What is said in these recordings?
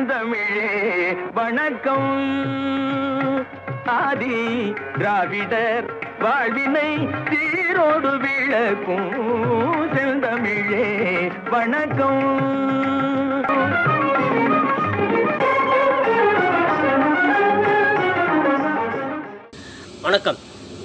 செந்தமிழே வணக்கம் ஆதி திராவிடர் வாழ்வினை சீரோடு விளக்கும் செந்தமிழே வணக்கம் வணக்கம்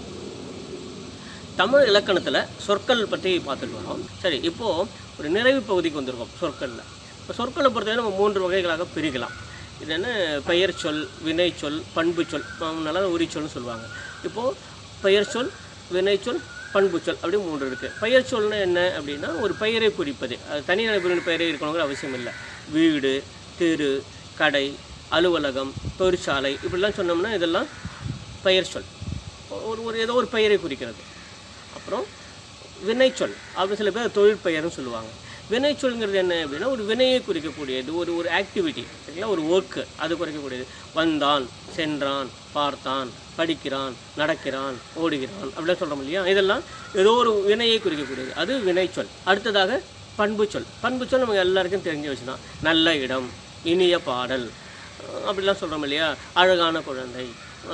தமிழ் இலக்கணத்தில் சொற்கள் பற்றி பார்த்துட்டு வரோம் சரி இப்போது ஒரு நிறைவு பகுதிக்கு வந்திருக்கோம் சொற்களில் இப்போ சொற்களை பொறுத்தவரை நம்ம மூன்று வகைகளாக பிரிக்கலாம் இது என்ன பெயர் சொல் வினை சொல் பண்பு சொல் நல்லா உரி சொல்னு சொல்லுவாங்க இப்போது பெயர் சொல் வினை சொல் பண்பு சொல் அப்படி மூன்று இருக்குது பெயர் சொல்னா என்ன அப்படின்னா ஒரு பெயரை குறிப்பது அது தனி நபரின் பெயரே இருக்கணுங்கிற அவசியம் இல்லை வீடு தெரு கடை அலுவலகம் தொழிற்சாலை இப்படிலாம் சொன்னோம்னா இதெல்லாம் பெயர் சொல் ஒரு ஒரு ஏதோ ஒரு பெயரை குறிக்கிறது அப்புறம் வினைச்சொல் அப்படி சில பேர் தொழில் பெயர்னு சொல்லுவாங்க வினைச்சொல்ங்கிறது என்ன அப்படின்னா ஒரு வினையை குறிக்கக்கூடியது ஒரு ஒரு ஆக்டிவிட்டி சரிங்களா ஒரு ஒர்க்கு அது குறிக்கக்கூடியது வந்தான் சென்றான் பார்த்தான் படிக்கிறான் நடக்கிறான் ஓடுகிறான் அப்படிலாம் சொல்கிறோம் இல்லையா இதெல்லாம் ஏதோ ஒரு வினையை குறிக்கக்கூடியது அது வினைச்சொல் அடுத்ததாக பண்புச்சொல் பண்புச்சொல் நமக்கு எல்லாருக்கும் தெரிஞ்ச விஷயம் தான் நல்ல இடம் இனிய பாடல் அஹ் அப்படிலாம் சொல்கிறோம் இல்லையா அழகான குழந்தை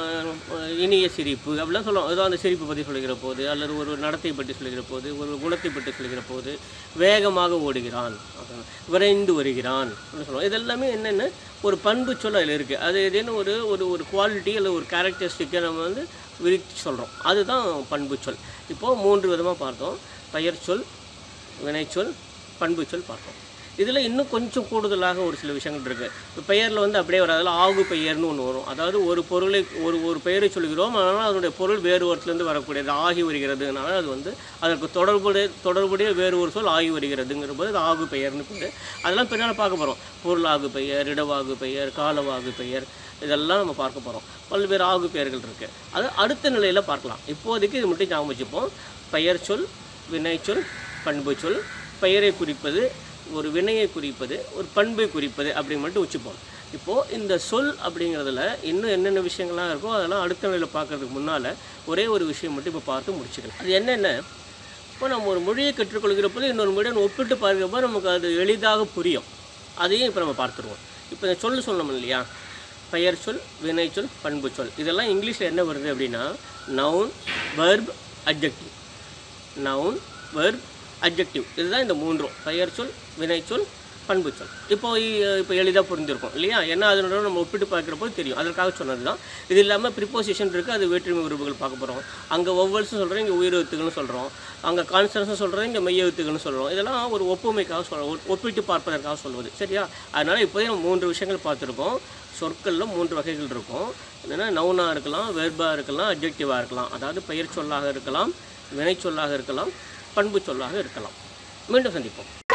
அஹ் இனிய சிரிப்பு அப்படிலாம் சொல்லுவோம் ஏதோ அந்த சிரிப்பு பற்றி சொல்லுகிற போது அல்லது ஒரு நடத்தை பற்றி சொல்லுகிற போது ஒரு குணத்தை பற்றி சொல்லுகிற போது வேகமாக ஓடுகிறான் அப்படின்னு, விரைந்து வருகிறான் அப்படின்னு சொல்லுவோம் இது எல்லாமே என்னென்ன ஒரு பண்பு சொல் அதில் இருக்குது அது எதுன்னு ஒரு ஒரு ஒரு குவாலிட்டி அல்லது ஒரு கேரக்டரிஸ்டிக்கை நம்ம வந்து விரித்து சொல்கிறோம் அதுதான் பண்பு சொல் இப்போது மூன்று விதமாக பார்த்தோம் பெயர் சொல் வினைச்சொல் பண்பு சொல் பார்த்தோம் இதில் இன்னும் கொஞ்சம் கூடுதலாக ஒரு சில விஷயங்கள் இருக்குது இப்போ பெயரில் வந்து அப்படியே வராதுல ஆகு பெயர்னு ஒன்று வரும் அதாவது ஒரு பொருளை ஒரு ஒரு பெயரை சொல்கிறோம் ஆனால் அதனுடைய பொருள் வேறு ஒருத்திலேருந்து வரக்கூடியது ஆகி வருகிறதுனால அது வந்து அதற்கு தொடர்புடைய தொடர்புடைய வேறு ஒரு சொல் ஆகி வருகிறதுங்கிற போது அது ஆகு பெயர்னு பேர் அதெல்லாம் பின்னால் பார்க்க போகிறோம் பொருளாகு பெயர் இடவாகு பெயர் காலவாகு பெயர் இதெல்லாம் நம்ம பார்க்க போகிறோம் பல்வேறு ஆகு பெயர்கள் இருக்குது அது அடுத்த நிலையில் பார்க்கலாம் இப்போதைக்கு இது மட்டும் ஞாபகம் வச்சுப்போம் பெயர் சொல் வினைச்சொல் பண்பு சொல் பெயரை குறிப்பது ஒரு வினையை குறிப்பது ஒரு பண்பை குறிப்பது அப்படி மட்டும் வச்சுப்போம் இப்போது இந்த சொல் அப்படிங்கிறதுல இன்னும் என்னென்ன விஷயங்கள்லாம் இருக்கோ அதெல்லாம் அடுத்த நிலையில் பார்க்கறதுக்கு முன்னால் ஒரே ஒரு விஷயம் மட்டும் இப்போ பார்த்து முடிச்சுக்கலாம் அது என்னென்ன இப்போ நம்ம ஒரு மொழியை கற்றுக்கொள்கிற போது இன்னொரு மொழியை ஒப்பிட்டு பார்க்கிறப்போ நமக்கு அது எளிதாக புரியும் அதையும் இப்போ நம்ம பார்த்துருவோம் இப்போ இந்த சொல் சொல்லணும் இல்லையா பெயர் சொல் வினைச்சொல் பண்பு சொல் இதெல்லாம் இங்கிலீஷில் என்ன வருது அப்படின்னா noun verb adjective noun verb adjective இதுதான் இந்த மூன்றும் பெயர் சொல் வினைச்சொல் பண்பு சொல் இப்போ இ- இப்போ எளிதாக புரிஞ்சிருக்கும் இல்லையா ஏன்னா அதனோட நம்ம ஒப்பிட்டு பார்க்குறப்போ தெரியும் அதற்காக சொன்னது தான் இது இல்லாமல் ப்ரிப்போசிஷன் இருக்குது அது வேற்றுமை உறவுகள் பார்க்க போகிறோம் அங்கே ஒவ்வொருசும் சொல்கிறோம் இங்கே உயிரெழுத்துக்கள்னு சொல்கிறோம் அங்கே கான்ஸ்டன்ஸும் சொல்கிறோம் இங்கே மெய்யெழுத்துக்கள்னு சொல்கிறோம் இதெல்லாம் ஒரு ஒப்புமைக்காக சொல்கிறோம் ஒப்பிட்டு பார்ப்பதற்காக சொல்வது சரியா அதனால் இப்போதே நம்ம மூன்று விஷயங்கள் பார்த்துருக்கோம் சொற்களில் மூன்று வகைகள் இருக்கும் என்னென்னா நவுனாக இருக்கலாம் வெர்பாக இருக்கலாம் அப்ஜெக்டிவாக இருக்கலாம் அதாவது பெயர் சொல்லாக இருக்கலாம் வினை சொல்லாக இருக்கலாம் பண்பு சொல்லாக இருக்கலாம் மீண்டும் சந்திப்போம்